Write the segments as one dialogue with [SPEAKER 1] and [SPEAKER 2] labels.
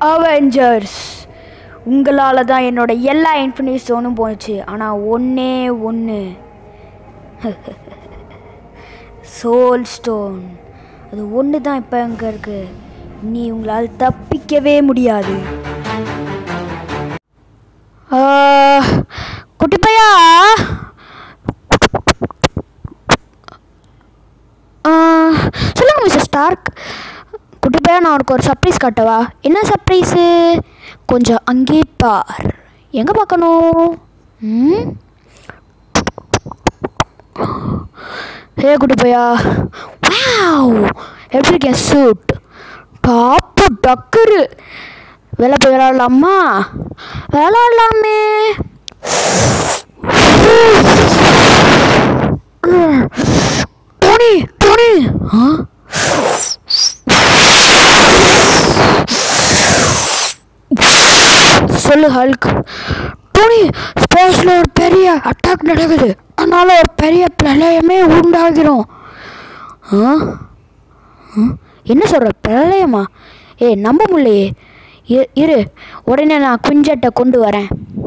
[SPEAKER 1] Avengers உங்களால் தான் என்னோட எல்லா இன்ஃபினிட் ஸ்டோனும் போச்சு ஆனால் ஒன்றே ஒன்று சோல் ஸ்டோன் அது ஒன்று தான் இப்போ அங்கே இருக்கு நீ உங்களால் தப்பிக்கவே முடியாது ஆ, குட்டி பையா ஆ, சொல்லுங்க மிஸ்டர் ஸ்டார்க் குட்டி பையா நான் உனக்கு ஒரு சர்ப்ரைஸ் காட்டவா என்ன சர்ப்ரைஸு கொஞ்சம் அங்கே பார் எங்கே பார்க்கணும் ம் ஹே குட்டி பையா வாவ் எப்படி இருக்கேன் சூட் டாப்பு டக்கரு வேலை போய் விளாட்லாமா விளாட்லாமே டோனி டோனி ஆ சொல்லு ஹல்க் டோனி ஸ்பேஸில் ஒரு பெரிய அட்டாக் நடக்குது அதனால ஒரு பெரிய பிரளயமே உண்டாகிரும் ஆ ஆ? என்ன சொல்கிற பிரளயமா ஏ நம்ப முடியலையே இ- இரு உடனே நான் குஞ்சட்டை கொண்டு வரேன்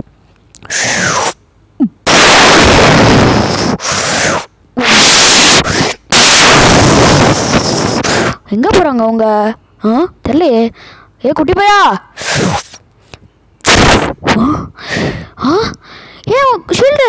[SPEAKER 1] எங்கே போகிறாங்க அவங்க ஆ தெரியலையே ஏ குட்டி பையா ஆ? ஆ ஏன் ஷீல்டு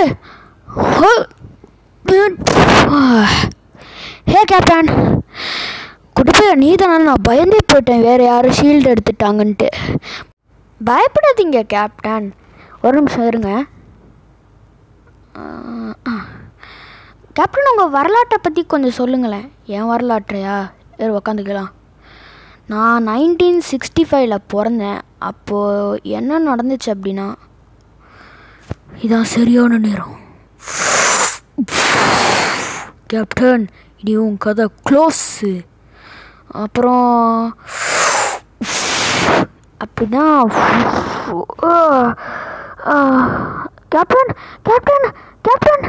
[SPEAKER 1] ஹே கேப்டன் குடிப்பையா நீ தானே நான் பயந்தே போயிட்டேன் வேறு யாரும் ஷீல்டு எடுத்துட்டாங்கன்ட்டு பயப்படாதீங்க கேப்டன் ஒரு நிமிஷம் இருங்க ஆ, ஆ. கேப்டன் உங்கள் வரலாற்றை பற்றி கொஞ்சம் சொல்லுங்களேன் என் வரலாற்றையா வேறு உக்காந்துக்கலாம் நான் நைன்டீன் சிக்ஸ்டி ஃபைவ்ல பிறந்தேன் அப்போது என்ன நடந்துச்சு அப்படின்னா இதான் சரியான நேரம் கேப்டன் இனி உன் கதை க்ளோஸு அப்புறம் அப்படின்னா கேப்டன் கேப்டன் கேப்டன்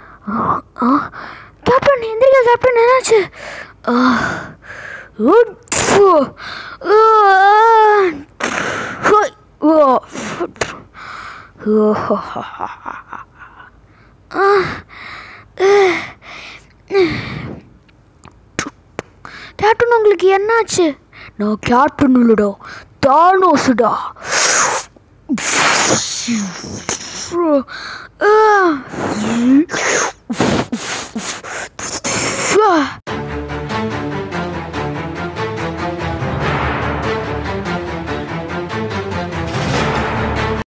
[SPEAKER 1] கேப்டன் எந்திரிக்க கேப்டன் என்னாச்சு ஆ, உப்பு. ஆ, ஹோய். ஓ. ஓ. ஆ, கேப்டன் உங்களுக்கு என்னாச்சு நான் கேப்டன் இல்லடா தானோசுடா ஆ.